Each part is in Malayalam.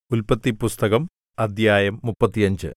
ഉല്പത്തിപ്പുസ്തകം അദ്ധ്യായം മുപ്പത്തിയഞ്ച്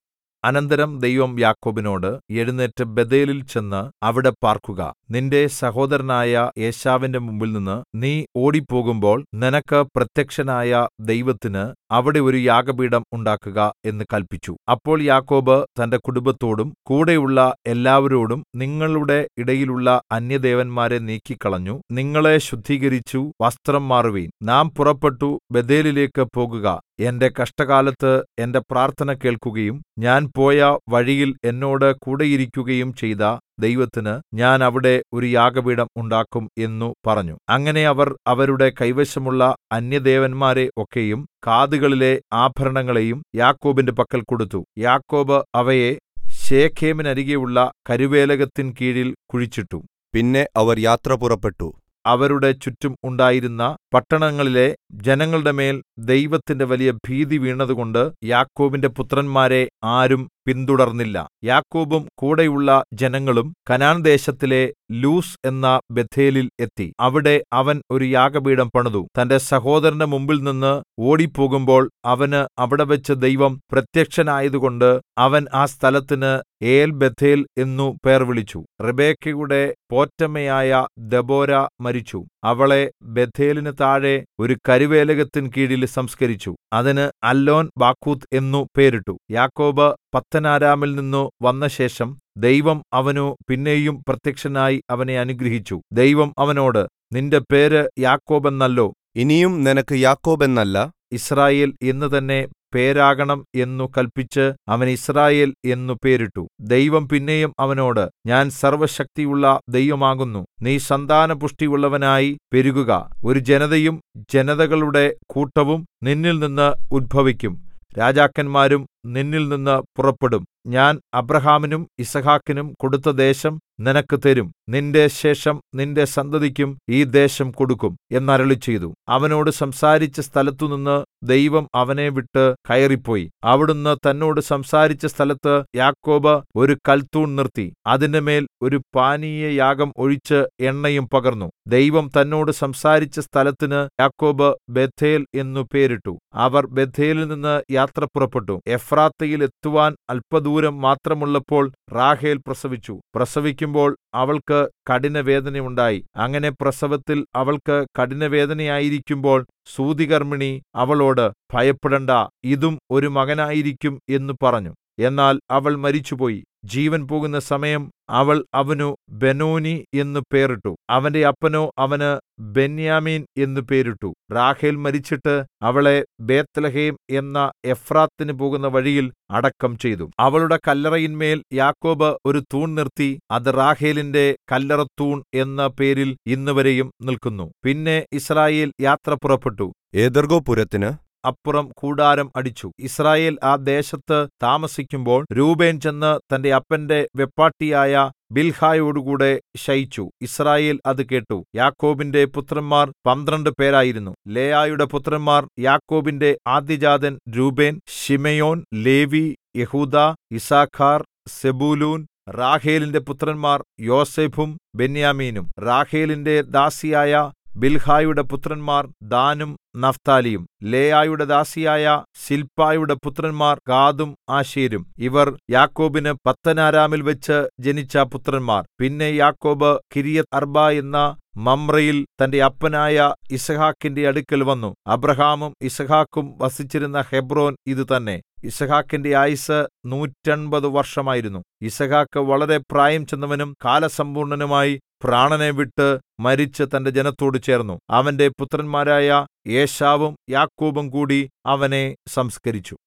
അനന്തരം ദൈവം യാക്കോബിനോട് എഴുന്നേറ്റ് ബേഥേലിൽ ചെന്ന് അവിടെ പാർക്കുക നിന്റെ സഹോദരനായ ഏശാവിന്റെ മുമ്പിൽനിന്ന് നീ ഓടിപ്പോകുമ്പോൾ നിനക്ക് പ്രത്യക്ഷനായ ദൈവത്തിന് അവിടെ ഒരു യാഗപീഠം ഉണ്ടാക്കുക എന്ന് കല്പിച്ചു അപ്പോൾ യാക്കോബ് തന്റെ കുടുംബത്തോടും കൂടെയുള്ള എല്ലാവരോടും നിങ്ങളുടെ ഇടയിലുള്ള അന്യദേവന്മാരെ നീക്കിക്കളഞ്ഞു നിങ്ങളെ ശുദ്ധീകരിച്ചു വസ്ത്രം മാറുവിൻ നാം പുറപ്പെട്ടു ബേഥേലിലേക്ക് പോകുക എന്റെ കഷ്ടകാലത്ത് എന്റെ പ്രാർത്ഥന കേൾക്കുകയും ഞാൻ പോയ വഴിയിൽ എന്നോട് കൂടെയിരിക്കുകയും ചെയ്ത ദൈവത്തിന് ഞാൻ അവിടെ ഒരു യാഗപീഠം ഉണ്ടാക്കും എന്നു പറഞ്ഞു അങ്ങനെ അവർ അവരുടെ കൈവശമുള്ള അന്യദേവന്മാരെ ഒക്കെയും കാതുകളിലെ ആഭരണങ്ങളെയും യാക്കോബിന്റെ പക്കൽ കൊടുത്തു യാക്കോബ് അവയെ ശേഖേമിനരികെയുള്ള കരുവേലകത്തിൻ കീഴിൽ കുഴിച്ചിട്ടു പിന്നെ അവർ യാത്ര പുറപ്പെട്ടു അവരുടെ ചുറ്റും ഉണ്ടായിരുന്ന പട്ടണങ്ങളിലെ ജനങ്ങളുടെ മേൽ ദൈവത്തിന്റെ വലിയ ഭീതി വീണതുകൊണ്ട് യാക്കോബിന്റെ പുത്രന്മാരെ ആരും പിന്തുടർന്നില്ല യാക്കോബും കൂടെയുള്ള ജനങ്ങളും കനാൻദേശത്തിലെ ലൂസ് എന്ന ബേഥേലിൽ എത്തി അവിടെ അവൻ ഒരു യാഗപീഠം പണിതു തന്റെ സഹോദരന്റെ മുമ്പിൽനിന്ന് ഓടിപ്പോകുമ്പോൾ അവന് അവിടെവെച്ച് ദൈവം പ്രത്യക്ഷനായതുകൊണ്ട് അവൻ ആ സ്ഥലത്തിന് ഏൽബേഥേൽ എന്നു പേർ വിളിച്ചു റിബെക്കയുടെ പോറ്റമ്മയായ ദെബോര മരിച്ചു അവളെ ബേഥേലിന് താഴെ ഒരു കരുവേലകത്തിൻ കീഴിൽ സംസ്കരിച്ചു അതിന് അല്ലോൻ ബാക്കൂത്ത് എന്നു പേരിട്ടു യാക്കോബ് പത്തനാരാമിൽ നിന്നു വന്നശേഷം ദൈവം അവനു പിന്നെയും പ്രത്യക്ഷനായി അവനെ അനുഗ്രഹിച്ചു ദൈവം അവനോട് നിന്റെ പേര് യാക്കോബ് എന്നല്ലോ ഇനിയും നിനക്ക് യാക്കോബ് എന്നല്ല ഇസ്രായേൽ എന്ന് തന്നെ പേരാകണം എന്നു കൽപ്പിച്ച് അവൻ ഇസ്രായേൽ എന്നു പേരിട്ടു ദൈവം പിന്നെയും അവനോട് ഞാൻ സർവ്വശക്തിയുള്ള ദൈവമാകുന്നു നീ സന്താനപുഷ്ടിയുള്ളവനായി പെരുകുക ഒരു ജനതയും ജനതകളുടെ കൂട്ടവും നിന്നിൽ നിന്ന് ഉദ്ഭവിക്കും രാജാക്കന്മാരും നിന്നിൽ നിന്ന് പുറപ്പെടും ഞാൻ അബ്രഹാമിനും യിസ്ഹാക്കിനും കൊടുത്ത ദേശം നിനക്ക് തരും നിന്റെ ശേഷം നിന്റെ സന്തതിക്കും ഈ ദേശം കൊടുക്കും എന്നരുളിച്ചെയ്തു അവനോട് സംസാരിച്ച സ്ഥലത്തുനിന്ന് ദൈവം അവനെ വിട്ട് കയറിപ്പോയി അവിടുന്ന് തന്നോട് സംസാരിച്ച സ്ഥലത്ത് യാക്കോബ് ഒരു കൽത്തൂൺ നിർത്തി അതിന്റെ മേൽ ഒരു പാനീയയാഗം ഒഴിച്ച് എണ്ണയും പകർന്നു ദൈവം തന്നോട് സംസാരിച്ച സ്ഥലത്തിന് യാക്കോബ് ബേഥേൽ എന്നു പേരിട്ടു അവർ ബേഥേലിൽ നിന്ന് യാത്ര പുറപ്പെട്ടു എഫ്രാത്തയിൽ എത്തുവാൻ അല്പദൂരം മാത്രമുള്ളപ്പോൾ റാഹേൽ പ്രസവിച്ചു പ്രസവിക്കുമ്പോൾ അവൾക്ക് കഠിനവേദനയുണ്ടായി അങ്ങനെ പ്രസവത്തിൽ അവൾക്ക് കഠിനവേദനയായിരിക്കുമ്പോൾ സൂതികർമ്മിണി അവളോട് ഭയപ്പെടണ്ട ഇതും ഒരു മകനായിരിക്കും എന്നു പറഞ്ഞു എന്നാൽ അവൾ മരിച്ചുപോയി ജീവൻ പോകുന്ന സമയം അവൾ അവനു ബെനോനി എന്നു പേരിട്ടു അവന്റെ അപ്പനോ അവന് ബെന്യാമീൻ എന്നു പേരിട്ടു റാഹേൽ മരിച്ചിട്ട് അവളെ ബേത്ത്ലഹേം എന്ന എഫ്രാത്തിന് പോകുന്ന വഴിയിൽ അടക്കം ചെയ്തു അവളുടെ കല്ലറയിന്മേൽ യാക്കോബ് ഒരു തൂൺ നിർത്തി അത് റാഹേലിന്റെ കല്ലറത്തൂൺ എന്ന പേരിൽ ഇന്നുവരെയും നിൽക്കുന്നു പിന്നെ ഇസ്രായേൽ യാത്ര പുറപ്പെട്ടു ഏദർഗോപുരത്തിന് അപ്പുറം കൂടാരം അടിച്ചു ഇസ്രായേൽ ആ ദേശത്ത് താമസിക്കുമ്പോൾ രൂബേൻ ചെന്ന് തന്റെ അപ്പന്റെ വെപ്പാട്ടിയായ ബിൽഹായോടുകൂടെ ശയിച്ചു ഇസ്രായേൽ അത് കേട്ടു യാക്കോബിന്റെ പുത്രന്മാർ പന്ത്രണ്ട് പേരായിരുന്നു ലേയായുടെ പുത്രന്മാർ യാക്കോബിന്റെ ആദ്യജാതൻ രൂബേൻ ഷിമയോൻ ലേവി യഹൂദ ഇസാഖാർ സെബൂലൂൻ റാഹേലിന്റെ പുത്രന്മാർ യോസെഫും ബെന്യാമീനും റാഹേലിന്റെ ദാസിയായ ബിൽഹായുടെ പുത്രന്മാർ ദാനും നഫ്താലിയും ലേയായുടെ ദാസിയായ ശിൽപായുടെ പുത്രന്മാർ ഗാദും ആശേരും ഇവർ യാക്കോബിന് പത്തനാരാമിൽ വെച്ച് ജനിച്ച പുത്രന്മാർ പിന്നെ യാക്കോബ് കിരിയത് അർബ എന്ന മമ്രയിൽ തന്റെ അപ്പനായ ഇസഹാക്കിന്റെ അടുക്കൽ വന്നു അബ്രഹാമും ഇസഹാക്കും വസിച്ചിരുന്ന ഹെബ്രോൻ ഇത് തന്നെ ഇസഹാക്കിന്റെ ആയുസ് നൂറ്റൻപത് വർഷമായിരുന്നു ഇസഹാക്ക് വളരെ പ്രായം ചെന്നവനും കാലസമ്പൂർണനുമായി പ്രാണനെ വിട്ട് മരിച്ച് തന്റെ ജനത്തോട് ചേർന്നു അവന്റെ പുത്രന്മാരായ ഏശാവും യാക്കോബും കൂടി അവനെ സംസ്കരിച്ചു